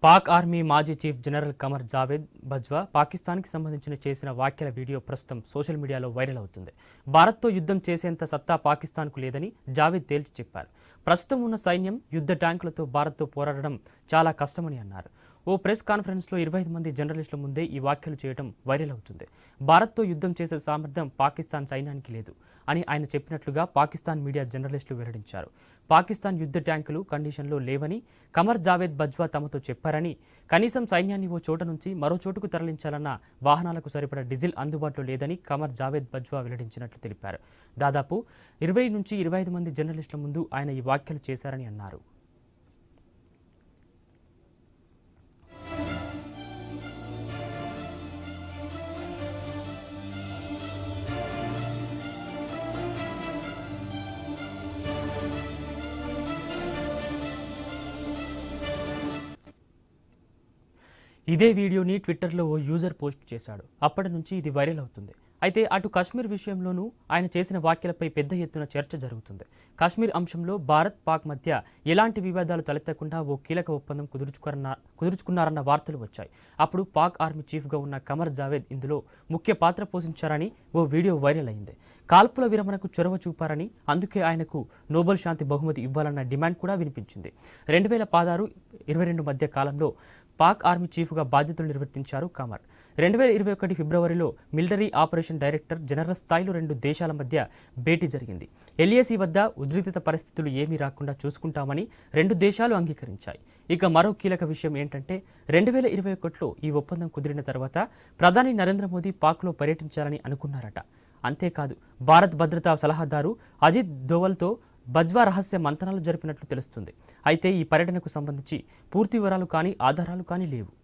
Pak army మాజీ chief general Qamar Javed Bajwa పాకిస్తాన్కి సంబంధించిన చేసిన వ్యాఖ్యల వీడియో ప్రస్తుతం సోషల్ మీడియాలో వైరల్ అవుతుంది భారత్తో యుద్ధం చేసేంత సత్తా పాకిస్తాన్కు లేదని జావేద్ తేల్చి చెప్పారు ప్రస్తుతం ఉన్న సైన్యం యుద్ధ ట్యాంకులతో భారత్తో పోరాడడం చాలా కష్టమని అన్నారు ఓ ప్రెస్ కాన్ఫరెన్స్లో ఇరవై ఐదు మంది జర్నలిస్టుల ముందే ఈ వ్యాఖ్యలు చేయడం వైరల్ అవుతుంది భారత్తో యుద్ధం చేసే సామర్థ్యం పాకిస్తాన్ సైన్యానికి లేదు అని ఆయన చెప్పినట్లుగా పాకిస్తాన్ మీడియా జర్నలిస్టులు వెల్లడించారు పాకిస్తాన్ యుద్ధ ట్యాంకులు కండిషన్లో లేవని కమర్ జావేద్ బజ్వా తమతో చెప్పారని కనీసం సైన్యాన్ని ఓ చోట నుంచి మరో చోటుకు తరలించాలన్న వాహనాలకు సరిపడా డీజిల్ అందుబాటులో లేదని కమర్ జావేద్ బజ్వా వెల్లడించినట్లు తెలిపారు దాదాపు ఇరవై నుంచి ఇరవై ఐదు మంది జర్నలిస్టుల ముందు ఆయన ఈ వ్యాఖ్యలు చేశారని అన్నారు ఇదే వీడియోని ట్విట్టర్లో ఓ యూజర్ పోస్ట్ చేశాడు అప్పటి నుంచి ఇది వైరల్ అవుతుంది అయితే అటు కాశ్మీర్ విషయంలోనూ ఆయన చేసిన వ్యాఖ్యలపై పెద్ద ఎత్తున చర్చ జరుగుతుంది కాశ్మీర్ అంశంలో భారత్ పాక్ మధ్య ఎలాంటి వివాదాలు తలెత్తకుండా ఓ కీలక ఒప్పందం కుదుర్చుకున్న కుదుర్చుకున్నారన్న వార్తలు వచ్చాయి అప్పుడు పాక్ ఆర్మీ చీఫ్గా ఉన్న కమర్ జావేద్ ఇందులో ముఖ్య పాత్ర పోషించారని ఓ వీడియో వైరల్ అయింది కాల్పుల విరమణకు చొరవ చూపారని అందుకే ఆయనకు నోబెల్ శాంతి బహుమతి ఇవ్వాలన్న డిమాండ్ కూడా వినిపించింది రెండు వేల పదహారు ఇరవై రెండు మధ్య కాలంలో పాక్ ఆర్మీ చీఫ్గా బాధ్యతలు నిర్వర్తించారు కమర్ రెండు వేల ఇరవై ఒకటి ఫిబ్రవరిలో మిలిటరీ ఆపరేషన్ డైరెక్టర్ జనరల్ స్థాయిలో రెండు దేశాల మధ్య భేటీ జరిగింది ఎల్ఏసీ వద్ద ఉద్రిక్తత పరిస్థితులు ఏమీ రాకుండా చూసుకుంటామని రెండు దేశాలు అంగీకరించాయి ఇక మరో కీలక విషయం ఏంటంటే రెండు వేల ఇరవై ఒకటిలో ఈ ఒప్పందం కుదిరిన తర్వాత ప్రధాని నరేంద్ర మోదీ పాక్లో పర్యటించాలని అనుకున్నారట అంతేకాదు భారత్ భద్రతా సలహాదారు అజిత్ దోవల్తో బజ్వా రహస్య మంతనాలు జరిపినట్లు తెలుస్తుంది అయితే ఈ పర్యటనకు సంబంధించి పూర్తి వివరాలు కానీ ఆధారాలు కానీ లేవు